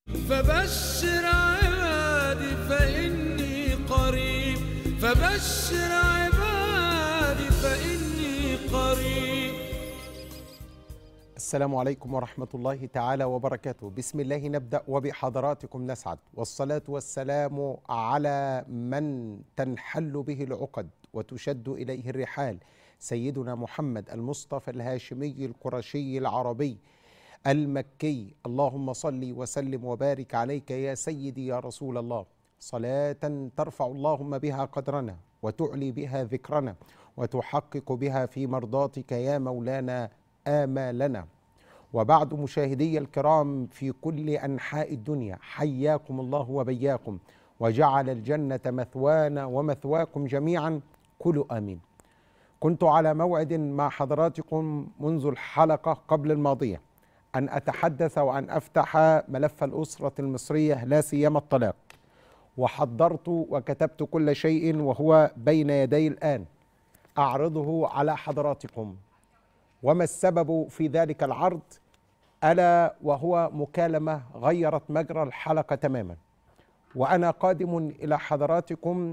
فبشر عبادي فإني قريب فبشر عبادي فإني قريب السلام عليكم ورحمة الله تعالى وبركاته بسم الله نبدأ وبحضراتكم نسعد والصلاة والسلام على من تنحل به العقد وتشد إليه الرحال سيدنا محمد المصطفى الهاشمي القرشي العربي المكي اللهم صل وسلم وبارك عليك يا سيدي يا رسول الله صلاة ترفع اللهم بها قدرنا وتعلي بها ذكرنا وتحقق بها في مرضاتك يا مولانا آمالنا وبعد مشاهدي الكرام في كل أنحاء الدنيا حياكم الله وبياكم وجعل الجنة مثوانا ومثواكم جميعا كلوا آمين كنت على موعد مع حضراتكم منذ الحلقة قبل الماضية أن أتحدث وأن أفتح ملف الأسرة المصرية لا سيما الطلاق وحضرت وكتبت كل شيء وهو بين يدي الآن أعرضه على حضراتكم وما السبب في ذلك العرض ألا وهو مكالمة غيرت مجرى الحلقة تماما وأنا قادم إلى حضراتكم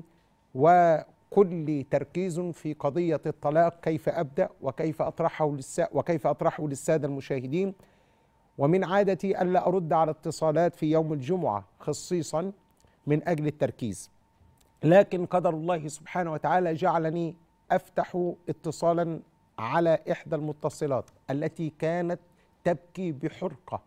وكل تركيز في قضية الطلاق كيف أبدأ وكيف أطرحه للسا وكيف أطرحه للسادة المشاهدين ومن عادتي ألا أرد على اتصالات في يوم الجمعة خصيصا من أجل التركيز لكن قدر الله سبحانه وتعالى جعلني أفتح اتصالا على إحدى المتصلات التي كانت تبكي بحرقة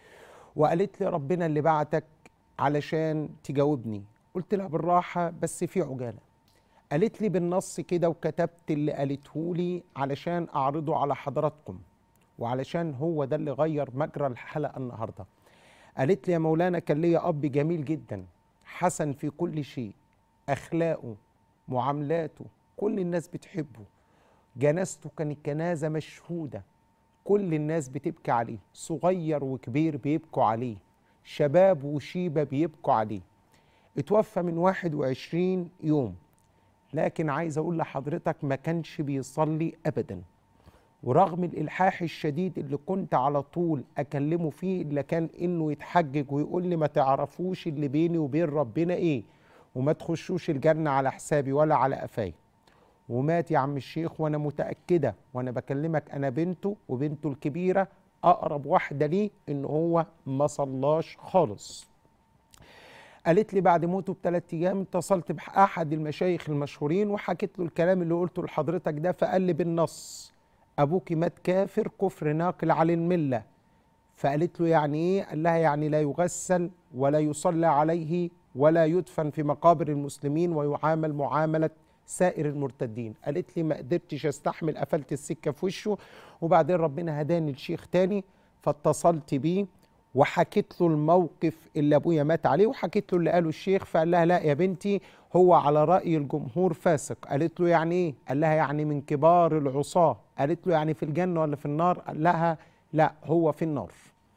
وقالت لي ربنا اللي بعتك علشان تجاوبني قلت لها بالراحة بس في عجالة قالت لي بالنص كده وكتبت اللي قالته لي علشان أعرضه على حضراتكم وعلشان هو ده اللي غير مجرى الحلقة النهاردة قالت لي يا مولانا كان ليا أب جميل جدا حسن في كل شيء أخلاقه معاملاته كل الناس بتحبه جنازته كانت جنازة مشهودة كل الناس بتبكي عليه صغير وكبير بيبكوا عليه شباب وشيبة بيبكوا عليه اتوفى من 21 يوم لكن عايز اقول لحضرتك ما كانش بيصلي ابدا ورغم الالحاح الشديد اللي كنت على طول اكلمه فيه الا كان انه يتحجج ويقول لي ما تعرفوش اللي بيني وبين ربنا ايه وما تخشوش الجنه على حسابي ولا على قفاي ومات يا عم الشيخ وانا متاكده وانا بكلمك انا بنته وبنته الكبيره اقرب واحده ليه ان هو ما صلاش خالص قالت لي بعد موته بثلاث ايام اتصلت باحد المشايخ المشهورين وحكيت له الكلام اللي قلته لحضرتك ده فقال لي بالنص ابوك مات كافر كفر ناقل على المله فقالت له يعني ايه قال لها يعني لا يغسل ولا يصلى عليه ولا يدفن في مقابر المسلمين ويعامل معامله سائر المرتدين قالت لي ما قدرتش استحمل قفلت السكه في وشه وبعدين ربنا هداني لشيخ تاني فاتصلت بيه وحكيت له الموقف اللي ابويا مات عليه وحكيت له اللي قاله الشيخ فقال لها لا يا بنتي هو على راي الجمهور فاسق قالت له يعني ايه قال لها يعني من كبار العصاه قالت له يعني في الجنه ولا في النار قال لها لا هو في النار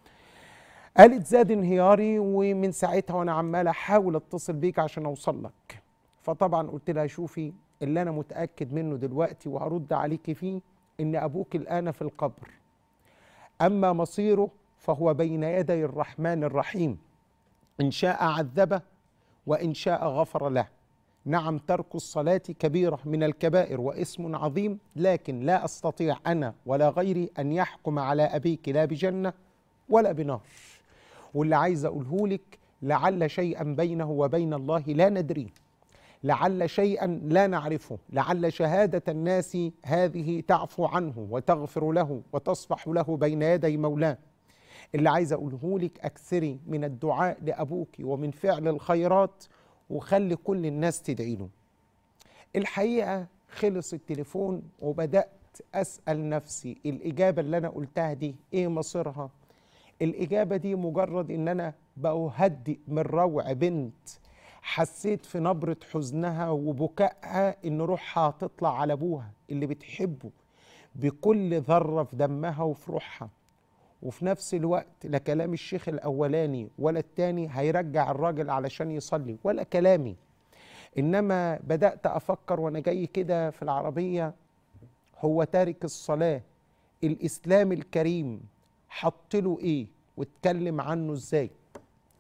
قالت زاد انهياري ومن ساعتها وانا عمال احاول اتصل بيك عشان اوصل لك فطبعا قلت لها شوفي اللي انا متاكد منه دلوقتي وهرد عليك فيه ان ابوك الان في القبر اما مصيره فهو بين يدي الرحمن الرحيم ان شاء عذبه وان شاء غفر له نعم ترك الصلاه كبيره من الكبائر واسم عظيم لكن لا استطيع انا ولا غيري ان يحكم على ابيك لا بجنه ولا بنار واللي عايز اقوله لك لعل شيئا بينه وبين الله لا ندريه لعل شيئا لا نعرفه لعل شهاده الناس هذه تعفو عنه وتغفر له وتصفح له بين يدي مولاه اللي عايز اقوله لك اكثري من الدعاء لابوك ومن فعل الخيرات وخلي كل الناس تدعي له الحقيقه خلص التليفون وبدات اسال نفسي الاجابه اللي انا قلتها دي ايه مصيرها الاجابه دي مجرد ان انا بهدئ من روع بنت حسيت في نبرة حزنها وبكائها إن روحها هتطلع على أبوها اللي بتحبه بكل ذرة في دمها وفي روحها وفي نفس الوقت لا كلام الشيخ الأولاني ولا التاني هيرجع الراجل علشان يصلي ولا كلامي إنما بدأت أفكر وأنا جاي كده في العربية هو تارك الصلاة الإسلام الكريم حط له إيه واتكلم عنه إزاي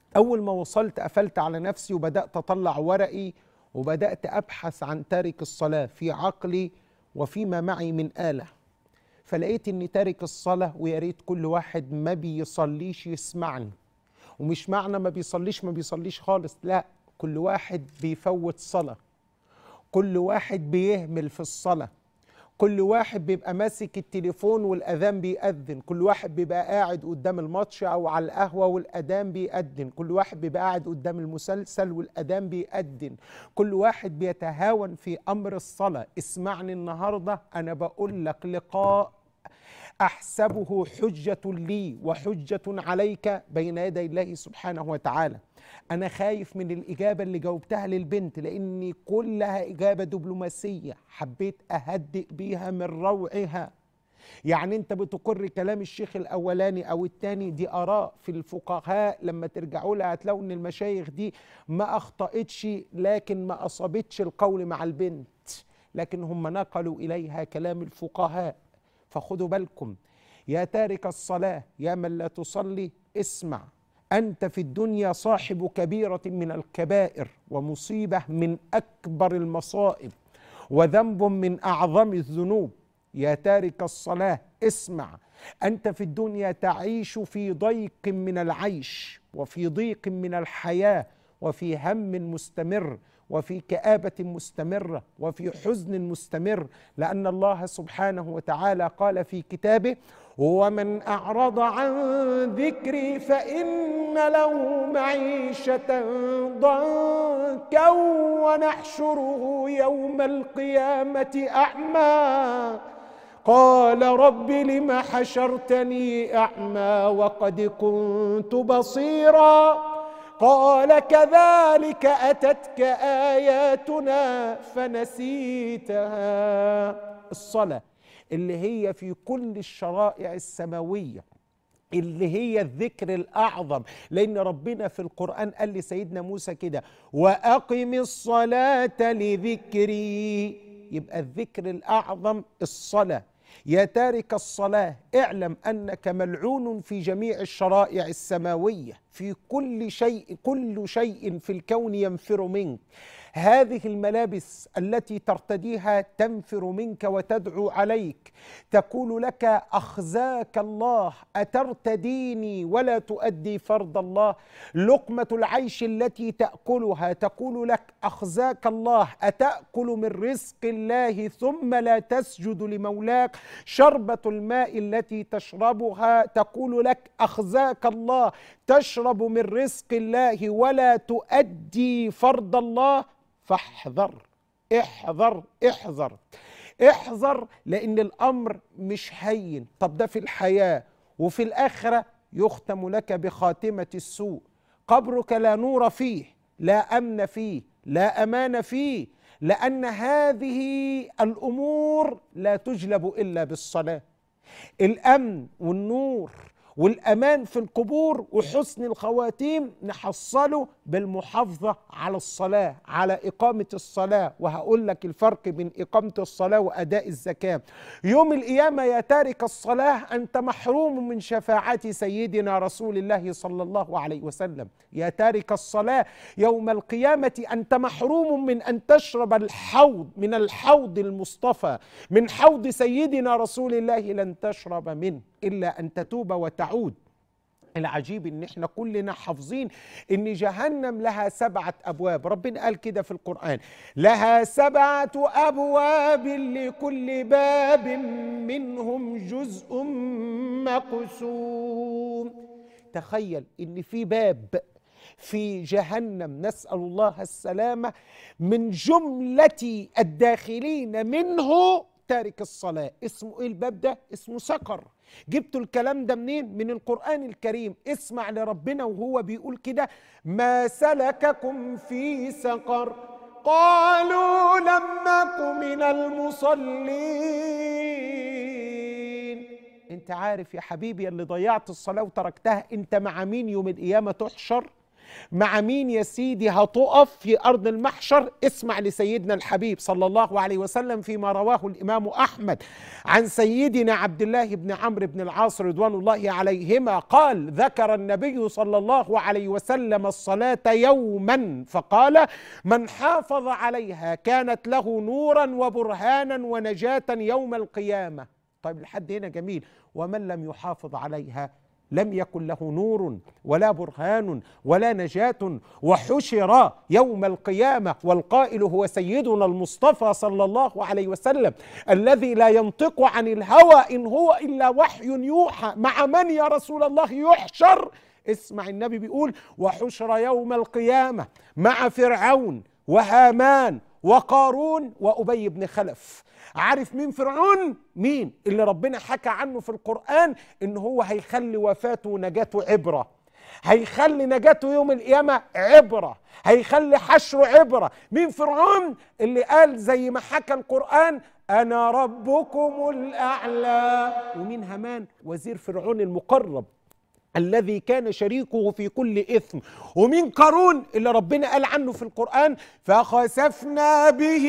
أول ما وصلت قفلت على نفسي وبدأت أطلع ورقي وبدأت أبحث عن تارك الصلاة في عقلي وفيما معي من آلة فلقيت إني تارك الصلاة ويا ريت كل واحد ما بيصليش يسمعني ومش معنى ما بيصليش ما بيصليش خالص لا كل واحد بيفوت صلاة كل واحد بيهمل في الصلاة كل واحد بيبقى ماسك التليفون والأذان بيأذن كل واحد بيبقى قاعد قدام الماتش أو على القهوة والأذان بيأذن كل واحد بيبقى قاعد قدام المسلسل والأذان بيأذن كل واحد بيتهاون في أمر الصلاة اسمعني النهاردة أنا بقول لك لقاء احسبه حجه لي وحجه عليك بين يدي الله سبحانه وتعالى انا خايف من الاجابه اللي جاوبتها للبنت لاني كلها اجابه دبلوماسيه حبيت اهدئ بيها من روعها يعني انت بتقر كلام الشيخ الاولاني او الثاني دي اراء في الفقهاء لما ترجعوا لها هتلاقوا ان المشايخ دي ما اخطاتش لكن ما اصابتش القول مع البنت لكن هم نقلوا اليها كلام الفقهاء فخدوا بالكم يا تارك الصلاة يا من لا تصلي اسمع أنت في الدنيا صاحب كبيرة من الكبائر ومصيبة من أكبر المصائب وذنب من أعظم الذنوب يا تارك الصلاة اسمع أنت في الدنيا تعيش في ضيق من العيش وفي ضيق من الحياة وفي هم مستمر وفي كآبة مستمرة وفي حزن مستمر لأن الله سبحانه وتعالى قال في كتابه ومن أعرض عن ذكري فإن له معيشة ضنكا ونحشره يوم القيامة أعمى قال رب لم حشرتني أعمى وقد كنت بصيراً قال كذلك اتتك اياتنا فنسيتها الصلاه اللي هي في كل الشرائع السماويه اللي هي الذكر الاعظم لان ربنا في القران قال لسيدنا موسى كده واقم الصلاه لذكري يبقى الذكر الاعظم الصلاه يا تارك الصلاه اعلم انك ملعون في جميع الشرائع السماويه في كل شيء كل شيء في الكون ينفر منك هذه الملابس التي ترتديها تنفر منك وتدعو عليك تقول لك اخزاك الله اترتديني ولا تؤدي فرض الله لقمه العيش التي تاكلها تقول لك اخزاك الله اتاكل من رزق الله ثم لا تسجد لمولاك شربه الماء التي تشربها تقول لك اخزاك الله تشرب من رزق الله ولا تؤدي فرض الله فاحذر احذر احذر احذر لان الامر مش هين طب ده في الحياه وفي الاخره يختم لك بخاتمه السوء قبرك لا نور فيه لا امن فيه لا امان فيه لان هذه الامور لا تجلب الا بالصلاه الامن والنور والامان في القبور وحسن الخواتيم نحصله بالمحافظه على الصلاه على اقامه الصلاه وهقول لك الفرق بين اقامه الصلاه واداء الزكاه يوم القيامه يا تارك الصلاه انت محروم من شفاعه سيدنا رسول الله صلى الله عليه وسلم يا تارك الصلاه يوم القيامه انت محروم من ان تشرب الحوض من الحوض المصطفى من حوض سيدنا رسول الله لن تشرب منه الا ان تتوب وتعود العجيب ان احنا كلنا حافظين ان جهنم لها سبعه ابواب ربنا قال كده في القران لها سبعه ابواب لكل باب منهم جزء مقسوم تخيل ان في باب في جهنم نسال الله السلامه من جمله الداخلين منه تارك الصلاه اسمه ايه الباب ده اسمه سقر جبتوا الكلام ده منين من القرآن الكريم اسمع لربنا وهو بيقول كده ما سلككم في سقر قالوا لم نك من المصلين انت عارف يا حبيبي اللي ضيعت الصلاة وتركتها انت مع مين يوم القيامة تحشر مع مين يا سيدي هتقف في أرض المحشر اسمع لسيدنا الحبيب صلى الله عليه وسلم فيما رواه الإمام أحمد عن سيدنا عبد الله بن عمرو بن العاص رضوان الله عليهما قال ذكر النبي صلى الله عليه وسلم الصلاة يوما فقال من حافظ عليها كانت له نورا وبرهانا ونجاة يوم القيامة طيب لحد هنا جميل ومن لم يحافظ عليها لم يكن له نور ولا برهان ولا نجاة وحشر يوم القيامة والقائل هو سيدنا المصطفى صلى الله عليه وسلم الذي لا ينطق عن الهوى إن هو إلا وحي يوحى مع من يا رسول الله يحشر اسمع النبي بيقول وحشر يوم القيامة مع فرعون وهامان وقارون وأبي بن خلف عارف مين فرعون مين اللي ربنا حكى عنه في القرآن ان هو هيخلي وفاته ونجاته عبرة هيخلي نجاته يوم القيامة عبرة هيخلي حشره عبرة مين فرعون اللي قال زي ما حكى القرآن أنا ربكم الأعلى ومين همان وزير فرعون المقرب الذي كان شريكه في كل إثم ومن قارون اللي ربنا قال عنه في القرآن فخسفنا به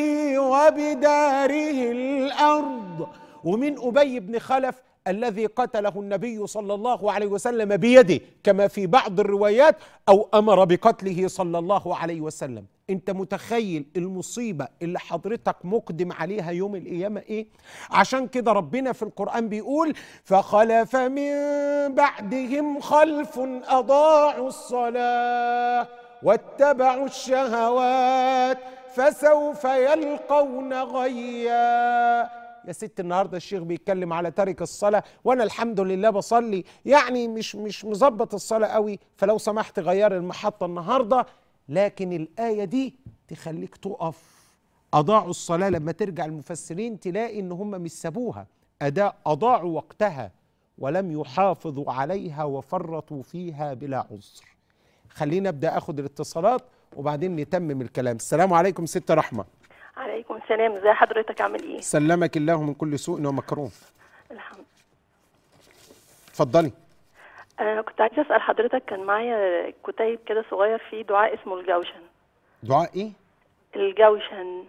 وبداره الأرض ومن أبي بن خلف الذي قتله النبي صلى الله عليه وسلم بيده كما في بعض الروايات أو أمر بقتله صلى الله عليه وسلم انت متخيل المصيبة اللي حضرتك مقدم عليها يوم القيامة ايه عشان كده ربنا في القرآن بيقول فخلف من بعدهم خلف أضاعوا الصلاة واتبعوا الشهوات فسوف يلقون غيا يا ست النهارده الشيخ بيتكلم على تارك الصلاه وانا الحمد لله بصلي يعني مش مش مظبط الصلاه قوي فلو سمحت غير المحطه النهارده لكن الايه دي تخليك تقف اضاعوا الصلاه لما ترجع المفسرين تلاقي ان هم مش سابوها اداء اضاعوا وقتها ولم يحافظوا عليها وفرطوا فيها بلا عذر خلينا ابدا اخد الاتصالات وبعدين نتمم الكلام السلام عليكم ست رحمه عليكم السلام ازي حضرتك عامل ايه سلمك الله من كل سوء ومكروه الحمد اتفضلي انا كنت عايزه اسال حضرتك كان معايا كتيب كده صغير فيه دعاء اسمه الجوشن دعاء ايه الجوشن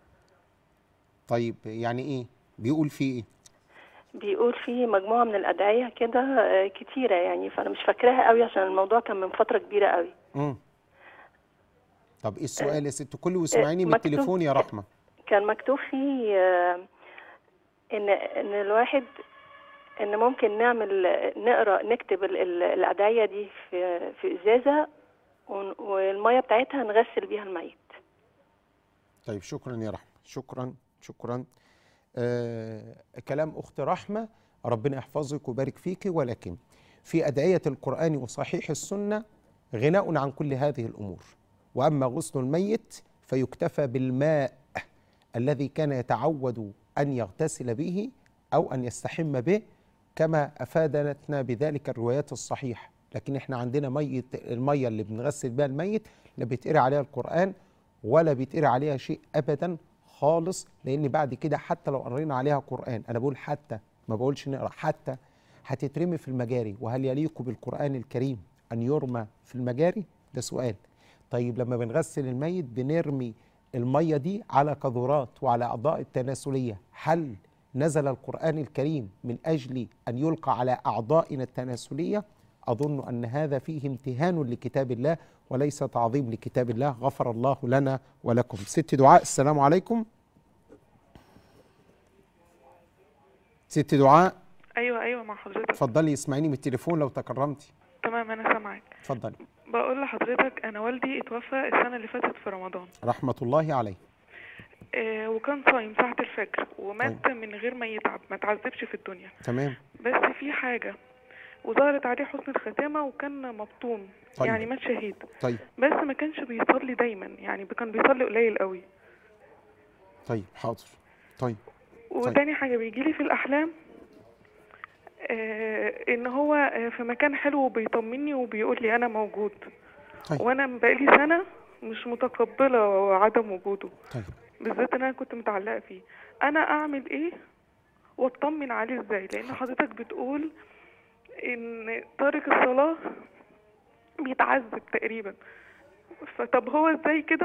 طيب يعني ايه بيقول فيه ايه بيقول فيه مجموعه من الادعيه كده آه، كتيره يعني فانا مش فاكراها قوي عشان الموضوع كان من فتره كبيره قوي امم طب ايه السؤال يا ست كل واسمعيني من مكتوب- التليفون يا رحمه كان مكتوب فيه آه، ان ان الواحد ان ممكن نعمل نقرا نكتب ال- ال- الادعيه دي في في ازازه ون- والميه بتاعتها نغسل بيها الميت طيب شكرا يا رحمه شكرا شكرا آه كلام اخت رحمه ربنا يحفظك ويبارك فيك ولكن في ادعيه القران وصحيح السنه غناء عن كل هذه الامور واما غسل الميت فيكتفى بالماء الذي كان يتعود ان يغتسل به او ان يستحم به كما افادتنا بذلك الروايات الصحيحه لكن احنا عندنا ميه الميه اللي بنغسل بها الميت لا بيتقري عليها القران ولا بيتقري عليها شيء ابدا خالص لان بعد كده حتى لو قرينا عليها قران انا بقول حتى ما بقولش نقرا حتى هتترمي في المجاري وهل يليق بالقران الكريم ان يرمى في المجاري ده سؤال طيب لما بنغسل الميت بنرمي الميه دي على قذورات وعلى اعضاء التناسليه هل نزل القران الكريم من اجل ان يلقى على اعضائنا التناسليه اظن ان هذا فيه امتهان لكتاب الله وليس تعظيم لكتاب الله غفر الله لنا ولكم ست دعاء السلام عليكم ست دعاء ايوه ايوه مع حضرتك اتفضلي اسمعيني من التليفون لو تكرمتي تمام انا سامعك اتفضلي بقول لحضرتك انا والدي اتوفى السنه اللي فاتت في رمضان رحمه الله عليه آه وكان صايم ساعه الفجر ومات من غير ما يتعب ما تعذبش في الدنيا تمام بس في حاجه وظهرت عليه حسن الختامه وكان مبطون طيب. يعني مات شهيد طيب بس ما كانش بيصلي دايما يعني كان بيصلي قليل قوي طيب حاضر طيب وتاني حاجه بيجيلي في الاحلام آه ان هو آه في مكان حلو وبيطمني وبيقول لي انا موجود طيب وانا بقالي سنه مش متقبله عدم وجوده طيب بالذات ان انا كنت متعلقه فيه انا اعمل ايه واطمن عليه ازاي لان حضرتك بتقول ان تارك الصلاه بيتعذب تقريبا فطب هو ازاي كده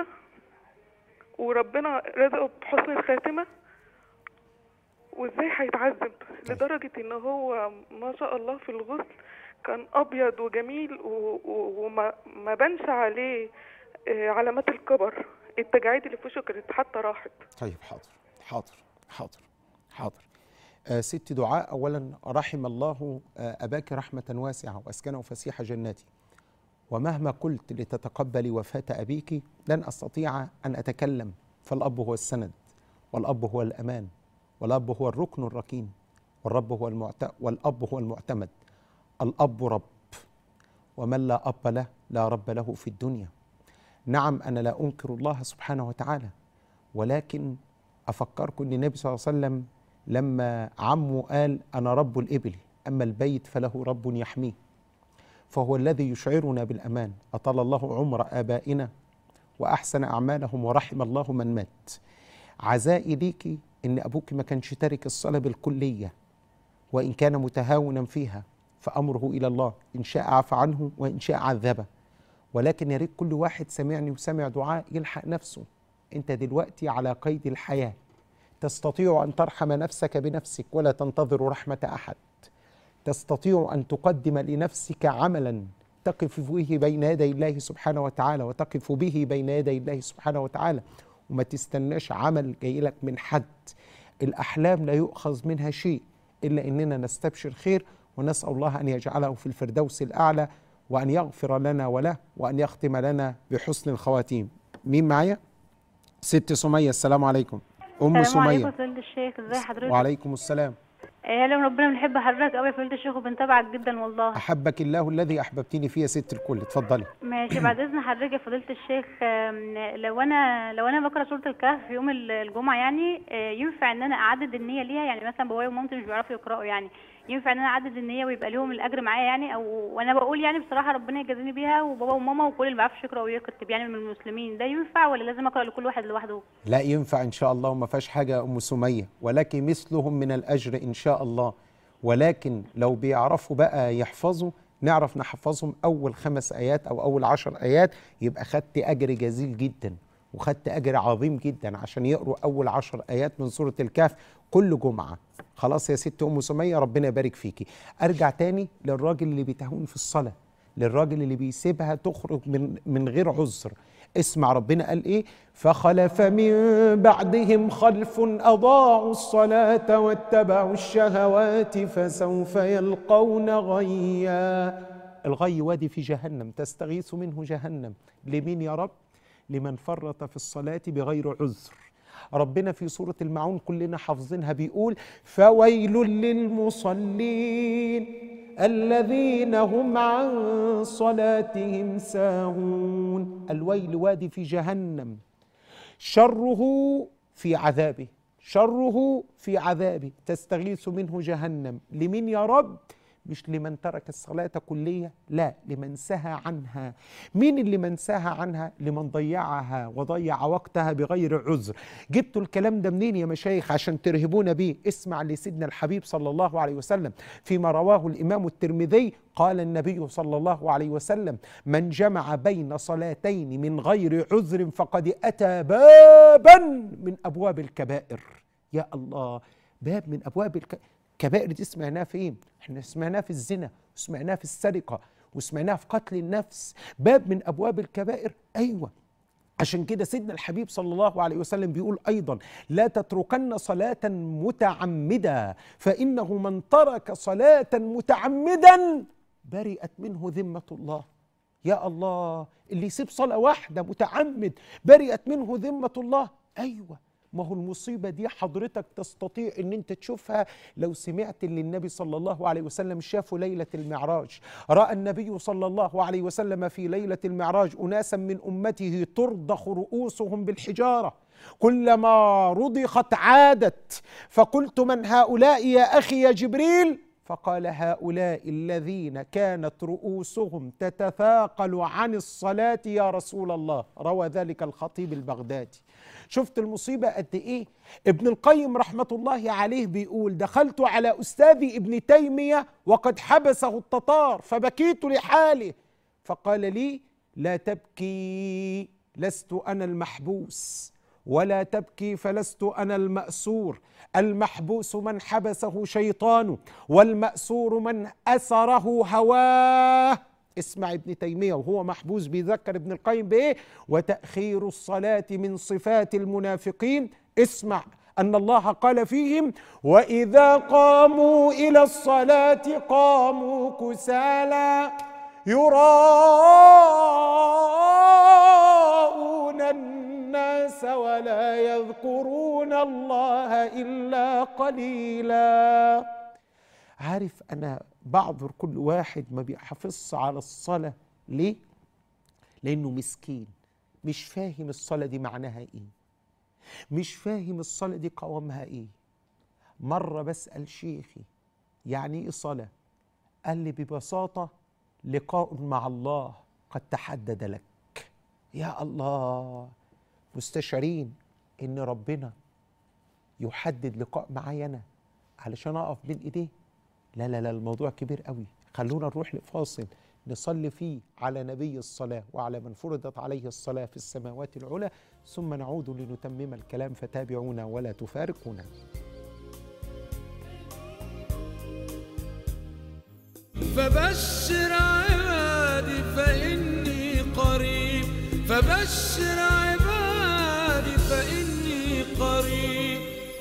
وربنا رزقه بحسن الخاتمة وازاي هيتعذب لدرجة ان هو ما شاء الله في الغسل كان ابيض وجميل و- و- وما ما بانش عليه آه، علامات الكبر التجاعيد اللي في وشه كانت حتى راحت طيب حاضر حاضر حاضر حاضر آه ست دعاء اولا رحم الله آه اباك رحمه واسعه واسكنه فسيح جناتي ومهما قلت لتتقبلي وفاه ابيك لن استطيع ان اتكلم فالاب هو السند والاب هو الامان والاب هو الركن الركين والرب هو المعت... والاب هو المعتمد الاب رب ومن لا اب له لا رب له في الدنيا نعم انا لا انكر الله سبحانه وتعالى ولكن افكركم ان النبي صلى الله عليه وسلم لما عمه قال انا رب الابل اما البيت فله رب يحميه فهو الذي يشعرنا بالامان اطال الله عمر ابائنا واحسن اعمالهم ورحم الله من مات عزائي ليكي ان ابوك ما كانش تارك الصلاه بالكليه وان كان متهاونا فيها فامره الى الله ان شاء عفى عنه وان شاء عذبه ولكن يا ريت كل واحد سمعني وسمع دعاء يلحق نفسه انت دلوقتي على قيد الحياه تستطيع ان ترحم نفسك بنفسك ولا تنتظر رحمه احد تستطيع ان تقدم لنفسك عملا تقف به بين يدي الله سبحانه وتعالى وتقف به بين يدي الله سبحانه وتعالى وما تستناش عمل جاي لك من حد الاحلام لا يؤخذ منها شيء الا اننا نستبشر خير ونسال الله ان يجعله في الفردوس الاعلى وان يغفر لنا وله وان يختم لنا بحسن الخواتيم مين معايا ست سميه السلام عليكم ام السلام عليكم سميه فضيلة الشيخ ازي حضرتك وعليكم السلام آه، هلا ربنا بنحب حضرتك قوي يا فضيلة الشيخ وبنتابعك جدا والله احبك الله الذي احببتني فيه يا ست الكل اتفضلي ماشي بعد اذن حضرتك يا فضيلة الشيخ آم، لو انا لو انا بقرا سورة الكهف في يوم ال- الجمعة يعني آه، ينفع ان انا اعدد النية ليها يعني مثلا بابايا ومامتي مش بيعرفوا يقراوا يعني ينفع ان انا اعدد النية ويبقى لهم الاجر معايا يعني او وانا بقول يعني بصراحة ربنا يجازيني بيها وبابا وماما وكل اللي ما بيعرفش يقرا ويكتب يعني من المسلمين ده ينفع ولا لازم اقرا لكل واحد لوحده لا ينفع ان شاء الله وما فيهاش حاجه يا ام سميه ولك مثلهم من الاجر ان شاء الله ولكن لو بيعرفوا بقى يحفظوا نعرف نحفظهم اول خمس ايات او اول عشر ايات يبقى خدت اجر جزيل جدا وخدت اجر عظيم جدا عشان يقروا اول عشر ايات من سوره الكهف كل جمعه خلاص يا ست ام سميه ربنا يبارك فيكي ارجع تاني للراجل اللي بيتهون في الصلاه للراجل اللي بيسيبها تخرج من من غير عذر اسمع ربنا قال ايه فخلف من بعدهم خلف اضاعوا الصلاه واتبعوا الشهوات فسوف يلقون غيا الغي وادي في جهنم تستغيث منه جهنم لمين يا رب لمن فرط في الصلاه بغير عذر ربنا في سورة المعون كلنا حافظينها بيقول فويل للمصلين الذين هم عن صلاتهم ساهون الويل وادي في جهنم شره في عذابه شره في عذابه تستغيث منه جهنم لمن يا رب مش لمن ترك الصلاة كلية لا لمن سهى عنها مين اللي من سهى عنها لمن ضيعها وضيع وقتها بغير عذر جبتوا الكلام ده منين يا مشايخ عشان ترهبونا بيه اسمع لسيدنا الحبيب صلى الله عليه وسلم فيما رواه الإمام الترمذي قال النبي صلى الله عليه وسلم من جمع بين صلاتين من غير عذر فقد أتى بابا من أبواب الكبائر يا الله باب من أبواب الكبائر كبائر دي سمعناها فين؟ احنا سمعناها في الزنا وسمعناها في السرقة وسمعناها في قتل النفس باب من أبواب الكبائر أيوة عشان كده سيدنا الحبيب صلى الله عليه وسلم بيقول أيضا لا تتركن صلاة متعمدة فإنه من ترك صلاة متعمدا برئت منه ذمة الله يا الله اللي يسيب صلاة واحدة متعمد برئت منه ذمة الله أيوة ما هو المصيبة دي حضرتك تستطيع ان انت تشوفها لو سمعت اللي النبي صلى الله عليه وسلم شافه ليلة المعراج رأى النبي صلى الله عليه وسلم في ليلة المعراج أناسا من أمته ترضخ رؤوسهم بالحجارة كلما رضخت عادت فقلت من هؤلاء يا أخي يا جبريل فقال هؤلاء الذين كانت رؤوسهم تتثاقل عن الصلاة يا رسول الله روى ذلك الخطيب البغدادي شفت المصيبة قد إيه ابن القيم رحمة الله عليه بيقول دخلت على أستاذي ابن تيمية وقد حبسه التتار فبكيت لحاله فقال لي لا تبكي لست انا المحبوس ولا تبكي فلست انا الماسور المحبوس من حبسه شيطانه والماسور من اسره هواه اسمع ابن تيميه وهو محبوس بيذكر ابن القيم بايه وتاخير الصلاه من صفات المنافقين اسمع ان الله قال فيهم واذا قاموا الى الصلاه قاموا كسالى يراءون الناس ولا يذكرون الله الا قليلا عارف انا بعذر كل واحد ما بيحافظش على الصلاه ليه لانه مسكين مش فاهم الصلاه دي معناها ايه مش فاهم الصلاه دي قوامها ايه مره بسال شيخي يعني ايه صلاه قال لي ببساطه لقاء مع الله قد تحدد لك يا الله مستشعرين ان ربنا يحدد لقاء معايا انا علشان اقف بين ايديه لا لا لا الموضوع كبير قوي خلونا نروح لفاصل نصلي فيه على نبي الصلاة وعلى من فرضت عليه الصلاة في السماوات العلى ثم نعود لنتمم الكلام فتابعونا ولا تفارقونا فبشر عبادي فإني قريب فبشر عبادي فإني قريب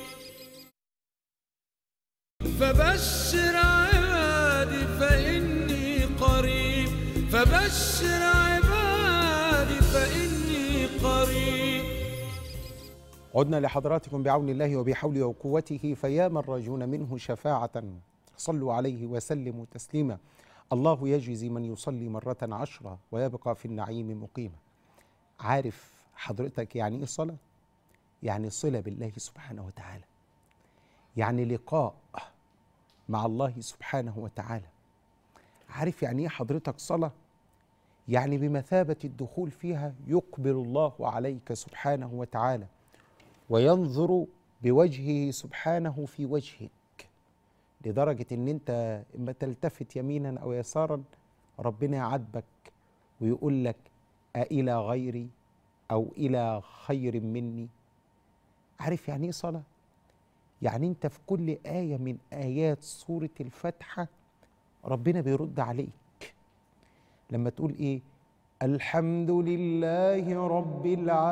فبشر عبادي فإني قريب فبشر عبادي فإني قريب عدنا لحضراتكم بعون الله وبحوله وقوته فيا من راجون منه شفاعة صلوا عليه وسلموا تسليما الله يجزي من يصلي مرة عشرة ويبقى في النعيم مقيما عارف حضرتك يعني ايه صلاة؟ يعني صلة بالله سبحانه وتعالى يعني لقاء مع الله سبحانه وتعالى عارف يعني ايه حضرتك صلاة؟ يعني بمثابة الدخول فيها يقبل الله عليك سبحانه وتعالى وينظر بوجهه سبحانه في وجهك لدرجة ان انت اما تلتفت يمينا او يسارا ربنا يعاتبك ويقول لك أإلى غيري أو إلى خير مني عارف يعني ايه صلاة؟ يعني انت في كل آية من آيات سورة الفاتحة ربنا بيرد عليك لما تقول ايه الحمد لله رب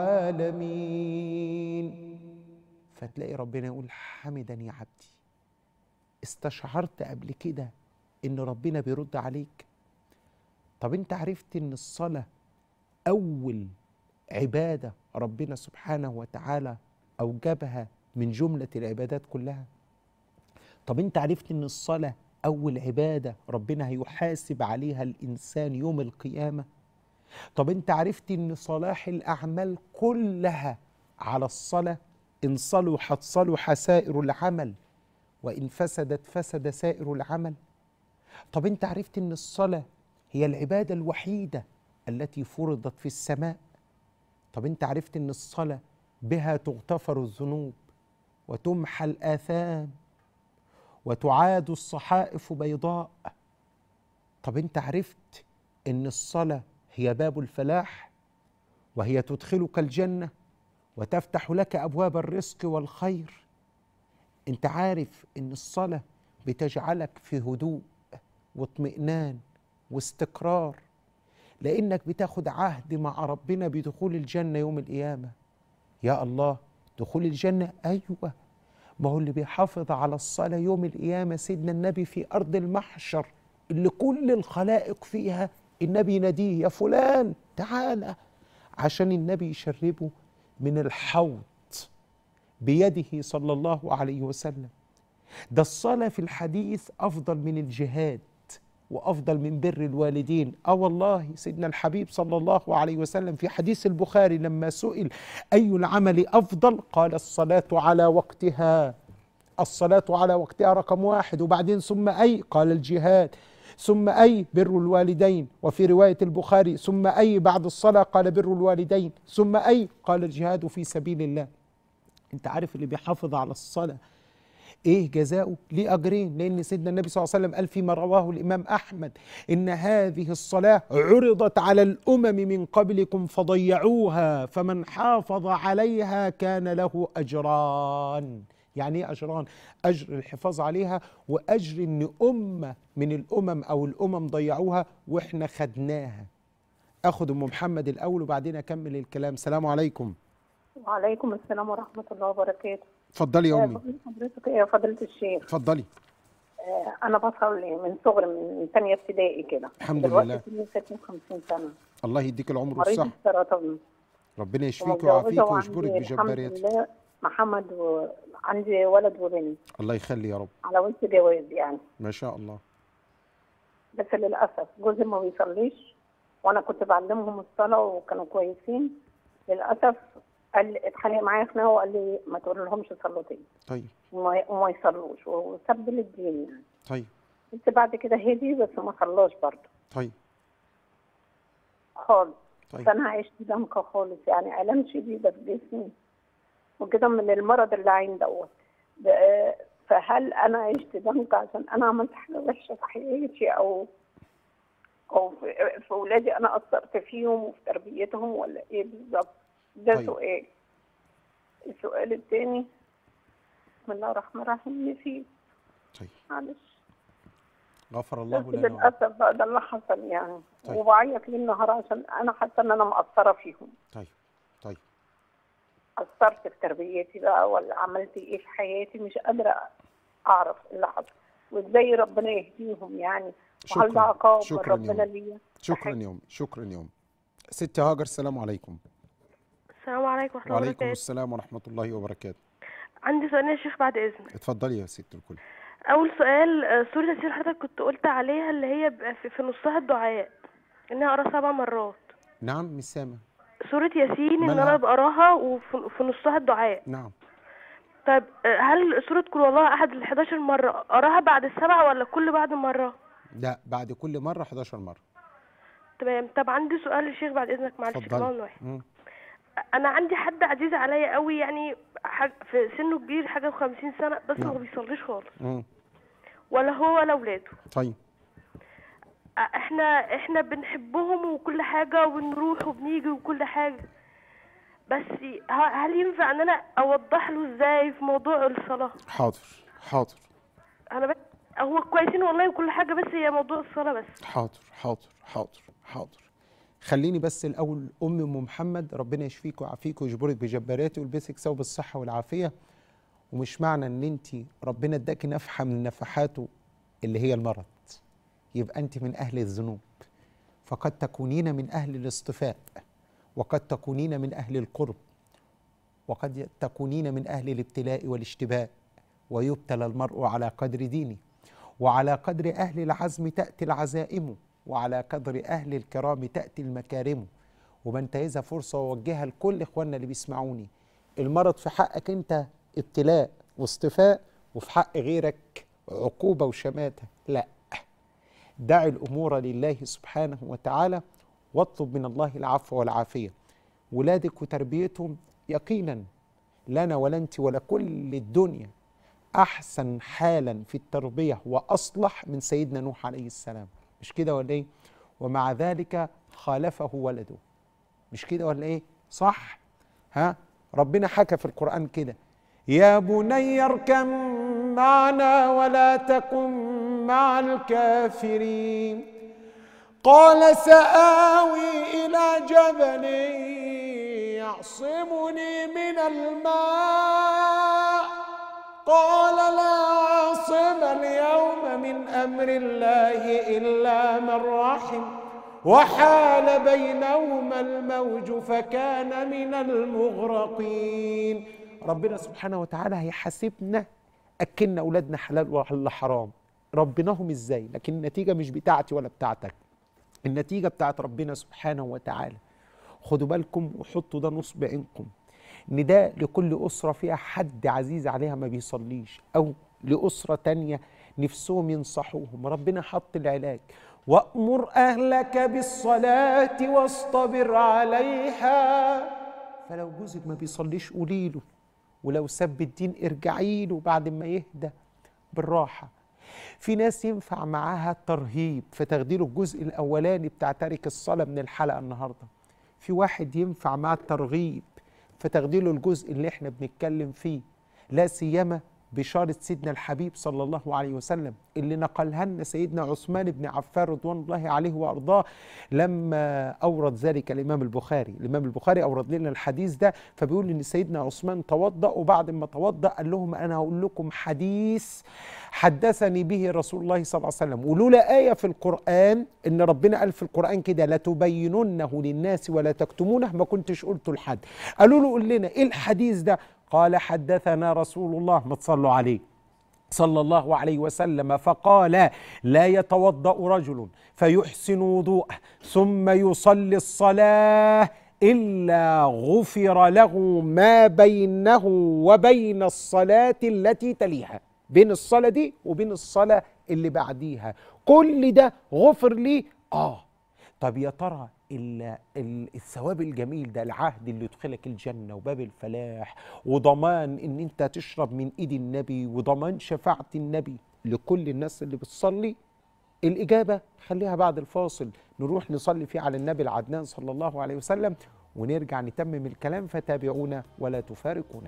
العالمين فتلاقي ربنا يقول حمدني عبدي استشعرت قبل كده ان ربنا بيرد عليك طب انت عرفت ان الصلاه اول عباده ربنا سبحانه وتعالى اوجبها من جمله العبادات كلها طب انت عرفت ان الصلاه اول عباده ربنا هيحاسب عليها الانسان يوم القيامه طب انت عرفت ان صلاح الاعمال كلها على الصلاه ان صلحت صلح سائر العمل وان فسدت فسد سائر العمل طب انت عرفت ان الصلاه هي العباده الوحيده التي فرضت في السماء طب انت عرفت ان الصلاه بها تغتفر الذنوب وتمحى الاثام وتعاد الصحائف بيضاء طب انت عرفت ان الصلاه هي باب الفلاح وهي تدخلك الجنه وتفتح لك ابواب الرزق والخير انت عارف ان الصلاه بتجعلك في هدوء واطمئنان واستقرار لانك بتاخد عهد مع ربنا بدخول الجنه يوم القيامه يا الله دخول الجنه ايوه ما هو اللي بيحافظ على الصلاه يوم القيامه سيدنا النبي في ارض المحشر اللي كل الخلائق فيها النبي يناديه يا فلان تعالى عشان النبي يشربه من الحوض بيده صلى الله عليه وسلم ده الصلاة في الحديث أفضل من الجهاد وأفضل من بر الوالدين أه والله سيدنا الحبيب صلى الله عليه وسلم في حديث البخاري لما سئل أي العمل أفضل قال الصلاة على وقتها الصلاة على وقتها رقم واحد وبعدين ثم أي قال الجهاد ثم أي بر الوالدين وفي رواية البخاري ثم أي بعد الصلاة قال بر الوالدين ثم أي قال الجهاد في سبيل الله انت عارف اللي بيحافظ على الصلاة ايه جزاؤه ليه اجرين لان سيدنا النبي صلى الله عليه وسلم قال فيما رواه الامام احمد ان هذه الصلاه عرضت على الامم من قبلكم فضيعوها فمن حافظ عليها كان له اجران يعني ايه اجران اجر الحفاظ عليها واجر ان امه من الامم او الامم ضيعوها واحنا خدناها اخد ام محمد الاول وبعدين اكمل الكلام سلام عليكم وعليكم السلام ورحمة الله وبركاته اتفضلي يا آه، امي فضيلة حضرتك إيه يا فضيلة الشيخ اتفضلي آه، أنا بصلي من صغر من ثانية ابتدائي كده الحمد دلوقتي لله. سني 56 سنة الله يديك العمر مريض والصحه السرطان ربنا يشفيك ومتجوزة ويعافيك وعندي ويجبرك الحمد بجباريته لله محمد وعندي ولد وبنت الله يخلي يا رب على وش جواز يعني ما شاء الله بس للأسف جوزي ما بيصليش وأنا كنت بعلمهم الصلاة وكانوا كويسين للأسف قال لي اتخانق معايا خناقة وقال لي ما تقول لهمش صلوا تاني طيب وما وما يصلوش وسب لي الدين يعني طيب بس بعد كده هدي بس ما صلاش برضه طيب خالص طيب فانا عشت دمكة خالص يعني الام شديده في جسمي وكده من المرض اللي عين دوت ب- فهل انا عشت دمكة عشان انا عملت حاجه وحشه في حياتي او او في, في ولادي انا اثرت فيهم وفي تربيتهم ولا ايه بالظبط ده طيب. سؤال السؤال الثاني بسم الله الرحمن الرحيم نسيت طيب معلش غفر الله بس لنا للاسف بقى ده اللي حصل يعني طيب. وبعيط ليل نهار عشان انا حاسه ان انا مقصره فيهم طيب طيب قصرت في تربيتي بقى ولا عملت ايه في حياتي مش قادره اعرف إيه اللي حصل وازاي ربنا يهديهم يعني وهل ده شكرا عقاب من شكرا يا ربنا أم. ليا شكرا يا أم شكرا يا أم ست هاجر السلام عليكم السلام عليكم ورحمة الله وعليكم وبركاته السلام ورحمة الله وبركاته عندي سؤال يا شيخ بعد إذنك اتفضلي يا ست الكل أول سؤال آه، سورة ياسين حضرتك كنت قلت عليها اللي هي بيبقى في, في نصها الدعاء إنها أقرأ سبع مرات نعم مش سامع سورة ياسين إن مالها؟ أنا بقراها وفي في نصها الدعاء نعم طب آه، هل سورة كل والله أحد ال 11 مرة أقراها بعد السبعة ولا كل بعد مرة؟ لا بعد كل مرة 11 مرة تمام طب عندي سؤال يا شيخ بعد إذنك معلش كمان اتفضلي واحد مم. أنا عندي حد عزيز عليا قوي يعني حاج في سنه كبير حاجة و50 سنة بس ما نعم. بيصليش خالص مم. ولا هو ولا ولاده طيب احنا احنا بنحبهم وكل حاجة وبنروح وبنيجي وكل حاجة بس ه- هل ينفع ان انا اوضح له ازاي في موضوع الصلاة حاضر حاضر انا بس هو كويسين والله وكل حاجة بس هي موضوع الصلاة بس حاضر حاضر حاضر حاضر خليني بس الاول ام ام محمد ربنا يشفيك ويعافيك ويجبرك بجباراته ويلبسك ثوب الصحه والعافيه ومش معنى ان انت ربنا اداكي نفحه من نفحاته اللي هي المرض يبقى انت من اهل الذنوب فقد تكونين من اهل الاصطفاء وقد تكونين من اهل القرب وقد تكونين من اهل الابتلاء والاشتباء ويبتلى المرء على قدر دينه وعلى قدر اهل العزم تاتي العزائم وعلى قدر اهل الكرام تاتي المكارم وبنتهزها فرصه واوجهها لكل اخواننا اللي بيسمعوني المرض في حقك انت ابتلاء واصطفاء وفي حق غيرك عقوبه وشماته لا دع الامور لله سبحانه وتعالى واطلب من الله العفو والعافيه ولادك وتربيتهم يقينا لنا ولا انت ولا كل الدنيا احسن حالا في التربيه واصلح من سيدنا نوح عليه السلام مش كده ولا ايه ومع ذلك خالفه ولده مش كده ولا ايه صح ها ربنا حكى في القران كده يا بني اركب معنا ولا تكن مع الكافرين قال سآوي إلى جبل يعصمني من الماء قال لا عاصم اليوم من أمر الله إلا من رحم وحال بينهما الموج فكان من المغرقين ربنا سبحانه وتعالى هيحاسبنا أكلنا أولادنا حلال ولا حرام ربناهم إزاي لكن النتيجة مش بتاعتي ولا بتاعتك النتيجة بتاعت ربنا سبحانه وتعالى خدوا بالكم وحطوا ده نصب عينكم نداء لكل أسرة فيها حد عزيز عليها ما بيصليش أو لأسرة تانية نفسهم ينصحوهم ربنا حط العلاج وأمر أهلك بالصلاة واصطبر عليها فلو جوزك ما بيصليش قولي له ولو سب الدين ارجعي له بعد ما يهدى بالراحه في ناس ينفع معاها ترهيب فتاخدي له الجزء الاولاني بتاع تارك الصلاه من الحلقه النهارده في واحد ينفع معاه الترغيب فتاخدي له الجزء اللي احنا بنتكلم فيه لا سيما بشارة سيدنا الحبيب صلى الله عليه وسلم اللي نقلها لنا سيدنا عثمان بن عفان رضوان الله عليه وارضاه لما اورد ذلك الامام البخاري، الامام البخاري اورد لنا الحديث ده فبيقول ان سيدنا عثمان توضا وبعد ما توضا قال لهم انا هقول لكم حديث حدثني به رسول الله صلى الله عليه وسلم ولولا ايه في القران ان ربنا قال في القران كده لتبيننه للناس ولا تكتمونه ما كنتش قلته لحد قالوا له قول لنا ايه الحديث ده قال حدثنا رسول الله ما تصلوا عليه صلى الله عليه وسلم فقال لا يتوضا رجل فيحسن وضوءه ثم يصلي الصلاه الا غفر له ما بينه وبين الصلاه التي تليها بين الصلاه دي وبين الصلاه اللي بعديها كل ده غفر لي اه طب يا ترى ال- ال- الثواب الجميل ده العهد اللي يدخلك الجنة وباب الفلاح وضمان ان انت تشرب من ايد النبي وضمان شفاعة النبي لكل الناس اللي بتصلي الإجابة خليها بعد الفاصل نروح نصلي فيه على النبي العدنان صلى الله عليه وسلم ونرجع نتمم الكلام فتابعونا ولا تفارقونا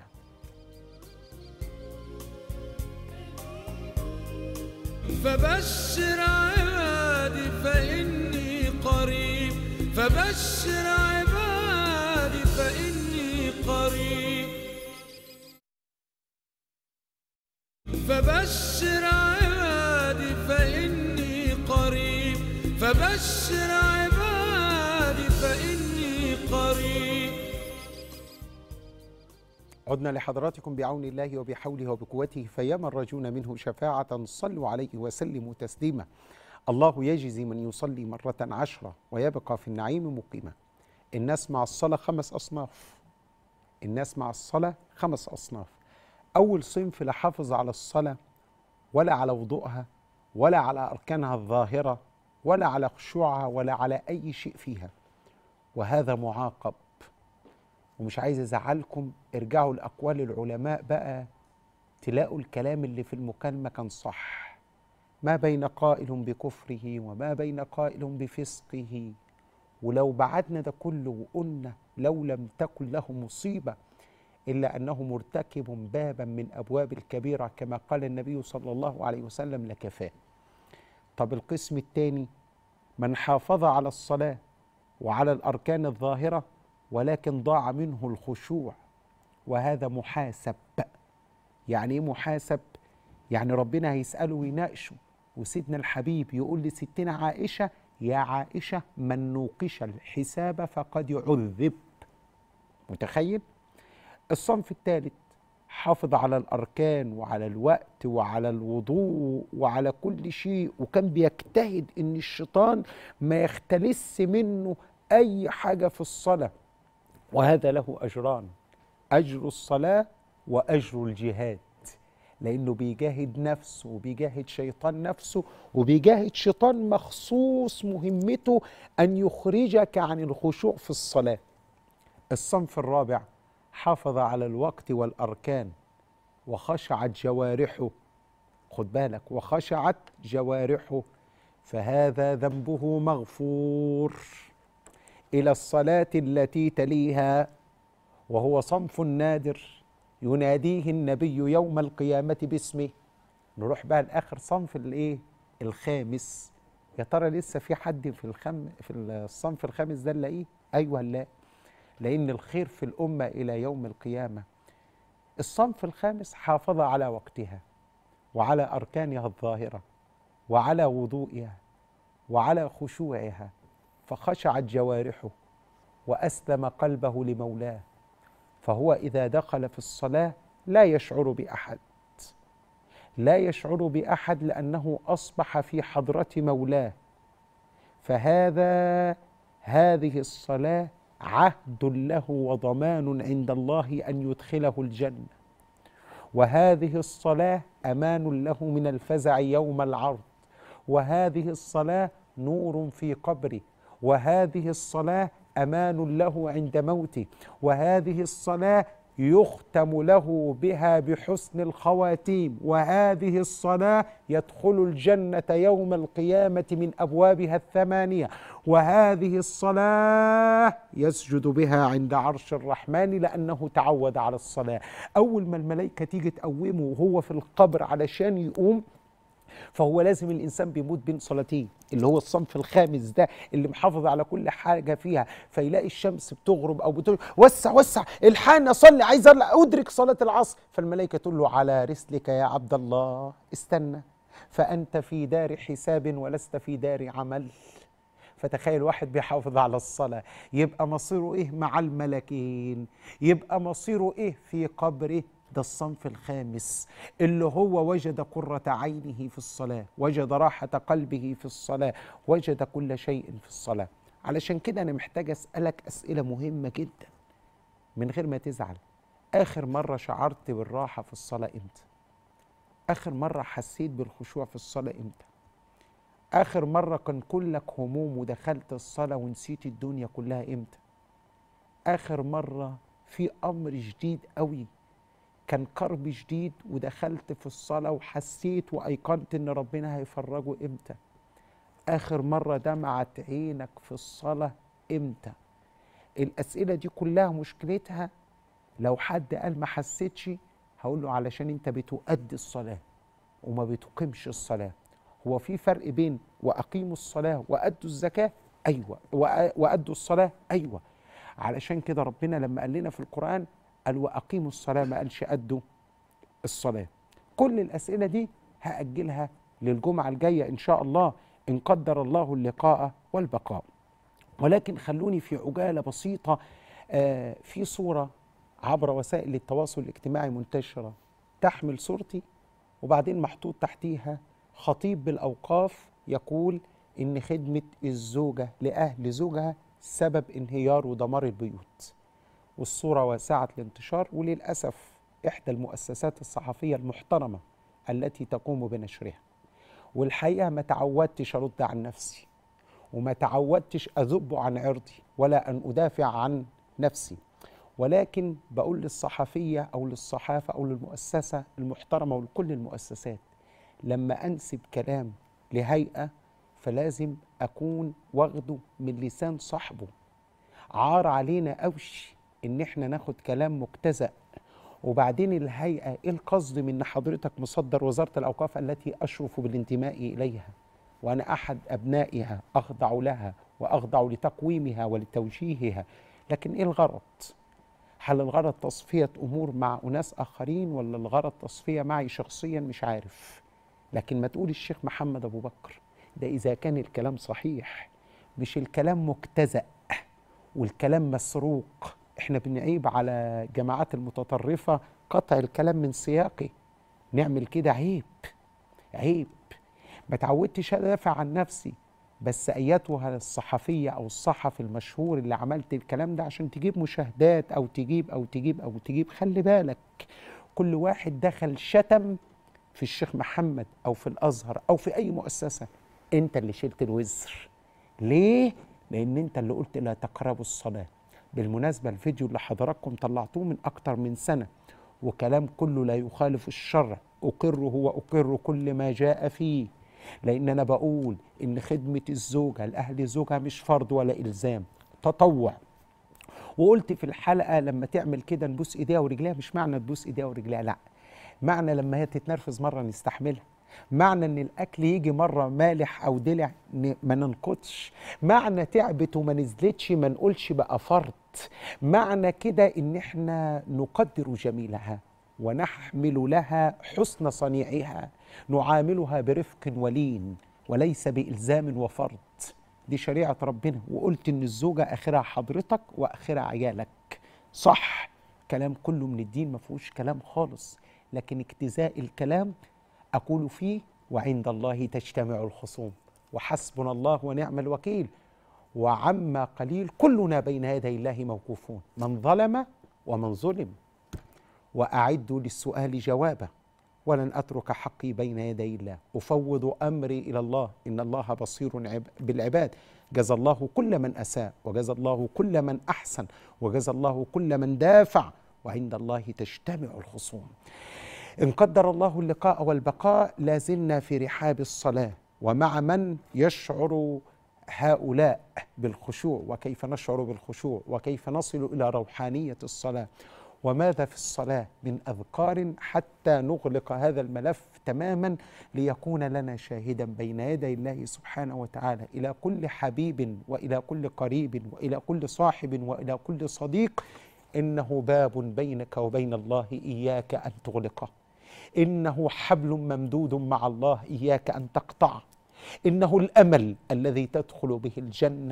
فبشر عبادي فإني قريب فبشر عبادي فإني قريب فبشر عبادي فإني قريب فبشر عبادي فإني قريب عدنا لحضراتكم بعون الله وبحوله وبقوته فيا من رجون منه شفاعة صلوا عليه وسلموا تسليما الله يجزي من يصلي مرة عشرة ويبقى في النعيم مقيما الناس مع الصلاة خمس أصناف الناس مع الصلاة خمس أصناف أول صنف لا حافظ على الصلاة ولا على وضوءها ولا على أركانها الظاهرة ولا على خشوعها ولا على أي شيء فيها وهذا معاقب ومش عايز ازعلكم ارجعوا لاقوال العلماء بقى تلاقوا الكلام اللي في المكالمه كان صح ما بين قائل بكفره وما بين قائل بفسقه ولو بعدنا ده كله وقلنا لو لم تكن له مصيبه الا انه مرتكب بابا من ابواب الكبيره كما قال النبي صلى الله عليه وسلم لكفاه طب القسم الثاني من حافظ على الصلاه وعلى الاركان الظاهره ولكن ضاع منه الخشوع وهذا محاسب يعني ايه محاسب يعني ربنا هيساله ويناقشه وسيدنا الحبيب يقول لستنا عائشه يا عائشه من نوقش الحساب فقد يعذب متخيل الصنف الثالث حافظ على الاركان وعلى الوقت وعلى الوضوء وعلى كل شيء وكان بيجتهد ان الشيطان ما يختلس منه اي حاجه في الصلاه وهذا له اجران اجر الصلاه واجر الجهاد لانه بيجاهد نفسه وبيجاهد شيطان نفسه وبيجاهد شيطان مخصوص مهمته ان يخرجك عن الخشوع في الصلاه الصنف الرابع حافظ على الوقت والاركان وخشعت جوارحه خد بالك وخشعت جوارحه فهذا ذنبه مغفور الى الصلاه التي تليها وهو صنف نادر يناديه النبي يوم القيامه باسمه نروح بقى لاخر صنف الايه الخامس يا ترى لسه في حد في الخم في الصنف الخامس ده نلاقيه ايوه لا لان الخير في الامه الى يوم القيامه الصنف الخامس حافظ على وقتها وعلى اركانها الظاهره وعلى وضوئها وعلى خشوعها فخشعت جوارحه واسلم قلبه لمولاه فهو اذا دخل في الصلاه لا يشعر باحد لا يشعر باحد لانه اصبح في حضره مولاه فهذا هذه الصلاه عهد له وضمان عند الله ان يدخله الجنه وهذه الصلاه امان له من الفزع يوم العرض وهذه الصلاه نور في قبره وهذه الصلاه امان له عند موته وهذه الصلاه يختم له بها بحسن الخواتيم وهذه الصلاة يدخل الجنة يوم القيامة من أبوابها الثمانية وهذه الصلاة يسجد بها عند عرش الرحمن لأنه تعود على الصلاة أول ما الملائكة تيجي تقومه وهو في القبر علشان يقوم فهو لازم الانسان بيموت بين صلاتين اللي هو الصنف الخامس ده اللي محافظ على كل حاجه فيها فيلاقي الشمس بتغرب او بتغرب وسع وسع الحان اصلي عايز أطلع ادرك صلاه العصر فالملائكه تقول له على رسلك يا عبد الله استنى فانت في دار حساب ولست في دار عمل فتخيل واحد بيحافظ على الصلاة يبقى مصيره إيه مع الملكين يبقى مصيره إيه في قبره ده الصنف الخامس اللي هو وجد قرة عينه في الصلاة وجد راحة قلبه في الصلاة وجد كل شيء في الصلاة علشان كده أنا محتاج أسألك أسئلة مهمة جدا من غير ما تزعل آخر مرة شعرت بالراحة في الصلاة إمتى آخر مرة حسيت بالخشوع في الصلاة إمتى آخر مرة كان كلك هموم ودخلت الصلاة ونسيت الدنيا كلها إمتى آخر مرة في أمر جديد قوي كان كرب شديد ودخلت في الصلاة وحسيت وأيقنت إن ربنا هيفرجه إمتى آخر مرة دمعت عينك في الصلاة إمتى الأسئلة دي كلها مشكلتها لو حد قال ما حسيتش هقول له علشان أنت بتؤدي الصلاة وما بتقيمش الصلاة هو في فرق بين وأقيموا الصلاة وأدوا الزكاة أيوة وأ- وأدوا الصلاة أيوة علشان كده ربنا لما قال لنا في القرآن قال وأقيموا الصلاة ما قالش أدوا الصلاة كل الأسئلة دي هأجلها للجمعة الجاية إن شاء الله إن قدر الله اللقاء والبقاء ولكن خلوني في عجالة بسيطة آه، في صورة عبر وسائل التواصل الاجتماعي منتشرة تحمل صورتي وبعدين محطوط تحتيها خطيب بالأوقاف يقول إن خدمة الزوجة لأهل زوجها سبب انهيار ودمار البيوت والصورة واسعة الانتشار وللأسف إحدى المؤسسات الصحفية المحترمة التي تقوم بنشرها والحقيقة ما تعودتش أرد عن نفسي وما تعودتش أذب عن عرضي ولا أن أدافع عن نفسي ولكن بقول للصحفية أو للصحافة أو للمؤسسة المحترمة ولكل المؤسسات لما أنسب كلام لهيئة فلازم أكون واخده من لسان صاحبه عار علينا قوي ان احنا ناخد كلام مجتزأ وبعدين الهيئة ايه القصد من ان حضرتك مصدر وزارة الاوقاف التي اشرف بالانتماء اليها وانا احد ابنائها اخضع لها واخضع لتقويمها ولتوجيهها لكن ايه الغرض هل الغرض تصفية امور مع اناس اخرين ولا الغرض تصفية معي شخصيا مش عارف لكن ما تقول الشيخ محمد ابو بكر ده اذا كان الكلام صحيح مش الكلام مجتزأ والكلام مسروق احنا بنعيب على جماعات المتطرفة قطع الكلام من سياقه نعمل كده عيب عيب ما تعودتش ادافع عن نفسي بس ايتها الصحفية او الصحفي المشهور اللي عملت الكلام ده عشان تجيب مشاهدات او تجيب او تجيب او تجيب خلي بالك كل واحد دخل شتم في الشيخ محمد او في الازهر او في اي مؤسسة انت اللي شلت الوزر ليه؟ لأن أنت اللي قلت لا تقربوا الصلاة بالمناسبة الفيديو اللي حضراتكم طلعتوه من أكتر من سنة وكلام كله لا يخالف الشرع أقر هو أقر كل ما جاء فيه لأن أنا بقول إن خدمة الزوجة لأهل زوجها مش فرض ولا إلزام تطوع وقلت في الحلقة لما تعمل كده نبوس إيديها ورجليها مش معنى تبوس إيديها ورجليها لأ معنى لما هي تتنرفز مرة نستحملها معنى ان الاكل يجي مره مالح او دلع ن- ما ننقضش معنى تعبت وما نزلتش ما نقولش بقى فرط معنى كده ان احنا نقدر جميلها ونحمل لها حسن صنيعها نعاملها برفق ولين وليس بإلزام وفرض دي شريعة ربنا وقلت إن الزوجة آخرها حضرتك وآخرها عيالك صح كلام كله من الدين ما فيهوش كلام خالص لكن اجتزاء الكلام أقول فيه وعند الله تجتمع الخصوم وحسبنا الله ونعم الوكيل وعما قليل كلنا بين يدي الله موقوفون من ظلم ومن ظلم وأعدوا للسؤال جوابا ولن أترك حقي بين يدي الله أفوض أمري إلى الله إن الله بصير عب- بالعباد جزى الله كل من أساء وجزى الله كل من أحسن وجزى الله كل من دافع وعند الله تجتمع الخصوم إن قدر الله اللقاء والبقاء لازلنا في رحاب الصلاة ومع من يشعر هؤلاء بالخشوع وكيف نشعر بالخشوع وكيف نصل إلى روحانية الصلاة وماذا في الصلاة من أذكار حتى نغلق هذا الملف تماما ليكون لنا شاهدا بين يدي الله سبحانه وتعالى إلى كل حبيب وإلى كل قريب وإلى كل صاحب وإلى كل صديق إنه باب بينك وبين الله إياك أن تغلقه إنه حبل ممدود مع الله إياك أن تقطعه إنه الأمل الذي تدخل به الجنة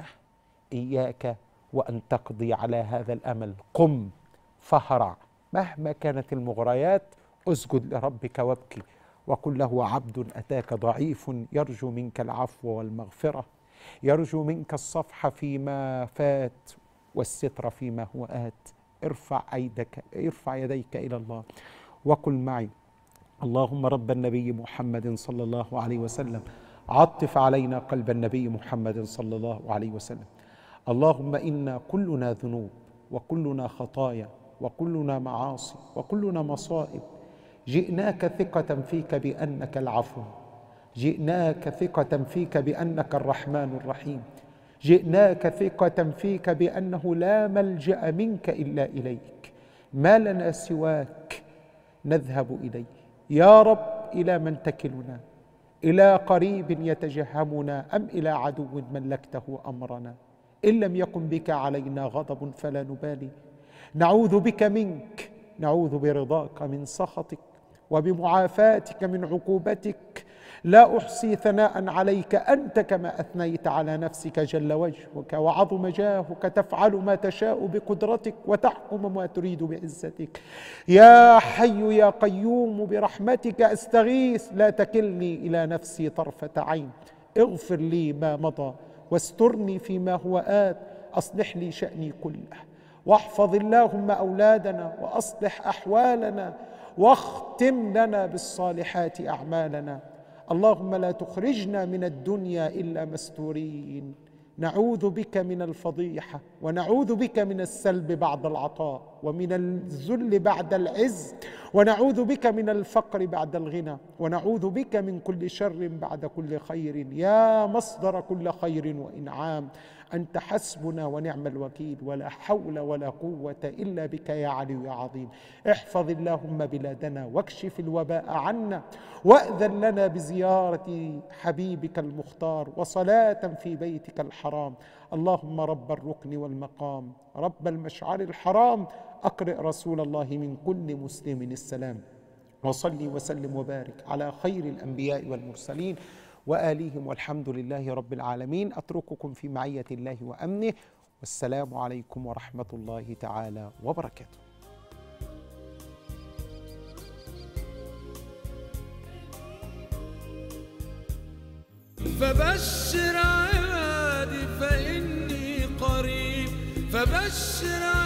إياك وأن تقضي على هذا الأمل قم فهرع مهما كانت المغريات اسجد لربك وابكي وقل له عبد أتاك ضعيف يرجو منك العفو والمغفرة يرجو منك الصفح فيما فات والستر فيما هو آت ارفع ايدك ارفع يديك الى الله وقل معي اللهم رب النبي محمد صلى الله عليه وسلم عطف علينا قلب النبي محمد صلى الله عليه وسلم اللهم انا كلنا ذنوب وكلنا خطايا وكلنا معاصي وكلنا مصائب جئناك ثقة فيك بأنك العفو جئناك ثقة فيك بأنك الرحمن الرحيم جئناك ثقة فيك بأنه لا ملجأ منك إلا إليك ما لنا سواك نذهب إليه يا رب إلى من تكلنا إلى قريب يتجهمنا أم إلى عدو ملكته أمرنا إن لم يكن بك علينا غضب فلا نبالي نعوذ بك منك نعوذ برضاك من سخطك وبمعافاتك من عقوبتك لا احصي ثناء عليك انت كما اثنيت على نفسك جل وجهك وعظم جاهك تفعل ما تشاء بقدرتك وتحكم ما تريد بعزتك يا حي يا قيوم برحمتك استغيث لا تكلني الى نفسي طرفه عين اغفر لي ما مضى واسترني فيما هو ات اصلح لي شاني كله واحفظ اللهم اولادنا واصلح احوالنا واختم لنا بالصالحات اعمالنا اللهم لا تخرجنا من الدنيا الا مستورين نعوذ بك من الفضيحه ونعوذ بك من السلب بعد العطاء ومن الذل بعد العز ونعوذ بك من الفقر بعد الغنى ونعوذ بك من كل شر بعد كل خير يا مصدر كل خير وانعام انت حسبنا ونعم الوكيل ولا حول ولا قوه الا بك يا علي يا عظيم احفظ اللهم بلادنا واكشف الوباء عنا واذن لنا بزياره حبيبك المختار وصلاه في بيتك الحرام اللهم رب الركن والمقام رب المشعر الحرام اقرئ رسول الله من كل مسلم السلام وصلي وسلم وبارك على خير الانبياء والمرسلين واليهم والحمد لله رب العالمين اترككم في معيه الله وامنه والسلام عليكم ورحمه الله تعالى وبركاته فبشر عبادي فإني قريب فبشر